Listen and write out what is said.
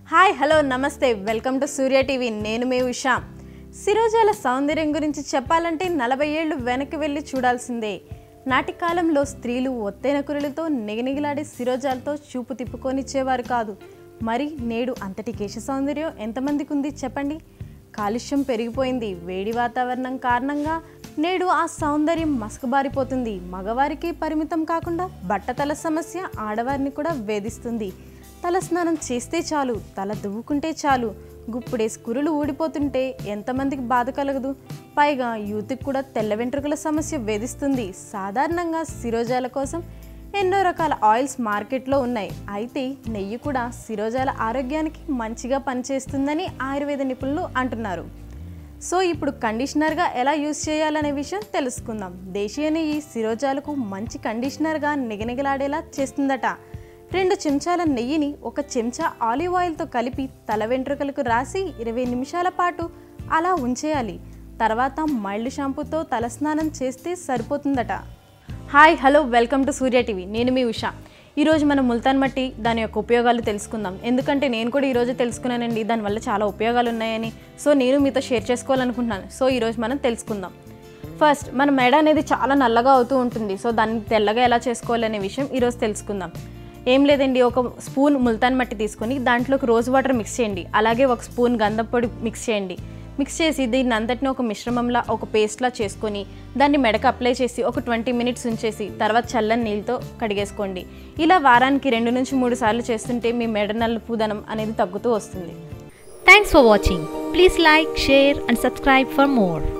Hi hello నమస్తే welcome to Surya TV నేను మీ ఉషా సిరోజాల సౌందర్యం గురించి చెప్పాలంటే నలభై ఏళ్ళు వెనక్కి వెళ్ళి చూడాల్సిందే నాటి కాలంలో స్త్రీలు ఒత్తైన కురులతో నిగనిగిలాడే సిరోజాలతో చూపు తిప్పుకొనిచ్చేవారు కాదు మరి నేడు అంతటి కేశ సౌందర్యం ఎంతమందికి ఉంది చెప్పండి కాలుష్యం పెరిగిపోయింది వేడి వాతావరణం కారణంగా నేడు ఆ సౌందర్యం మసకబారిపోతుంది మగవారికి పరిమితం కాకుండా బట్టతల సమస్య ఆడవారిని కూడా వేధిస్తుంది తల స్నానం చేస్తే చాలు తల దువ్వుకుంటే చాలు గుప్పుడేసి కురులు ఊడిపోతుంటే ఎంతమందికి బాధ కలగదు పైగా యూత్కి కూడా తెల్ల వెంట్రుకల సమస్య వేధిస్తుంది సాధారణంగా శిరోజాల కోసం ఎన్నో రకాల ఆయిల్స్ మార్కెట్లో ఉన్నాయి అయితే నెయ్యి కూడా శిరోజాల ఆరోగ్యానికి మంచిగా పనిచేస్తుందని ఆయుర్వేద నిపుణులు అంటున్నారు సో ఇప్పుడు కండిషనర్గా ఎలా యూజ్ చేయాలనే విషయం తెలుసుకుందాం దేశీయ నెయ్యి శిరోజాలకు మంచి కండిషనర్గా నిగనిగలాడేలా చేస్తుందట రెండు చెంచాల నెయ్యిని ఒక చెంచా ఆలివ్ ఆయిల్తో కలిపి తల వెంట్రుకలకు రాసి ఇరవై నిమిషాల పాటు అలా ఉంచేయాలి తర్వాత మైల్డ్ షాంపూతో తలస్నానం చేస్తే సరిపోతుందట hi hello welcome to Surya TV నేను మీ ఉషా ఈరోజు మనం ముల్తాన్ మట్టి దాని యొక్క ఉపయోగాలు తెలుసుకుందాం ఎందుకంటే నేను కూడా ఈరోజు తెలుసుకున్నానండి దానివల్ల చాలా ఉపయోగాలు ఉన్నాయని సో నేను మీతో షేర్ చేసుకోవాలనుకుంటున్నాను సో ఈరోజు మనం తెలుసుకుందాం ఫస్ట్ మన మెడ అనేది చాలా నల్లగా అవుతూ ఉంటుంది సో దాన్ని తెల్లగా ఎలా చేసుకోవాలనే విషయం ఈరోజు తెలుసుకుందాం ఏం లేదండి ఒక స్పూన్ ముల్తాన్ మట్టి తీసుకొని దాంట్లోకి రోజ్ వాటర్ మిక్స్ చేయండి అలాగే ఒక స్పూన్ గంధం పొడి మిక్స్ చేయండి మిక్స్ చేసి దీన్ని అంతటిని ఒక మిశ్రమంలా ఒక పేస్ట్లా చేసుకొని దాన్ని మెడకు అప్లై చేసి ఒక ట్వంటీ మినిట్స్ ఉంచేసి తర్వాత చల్లని నీళ్ళతో కడిగేసుకోండి ఇలా వారానికి రెండు నుంచి మూడు సార్లు చేస్తుంటే మీ మెడ నలుపుదనం అనేది తగ్గుతూ వస్తుంది Thanks for watching. Please like, share, and subscribe for more.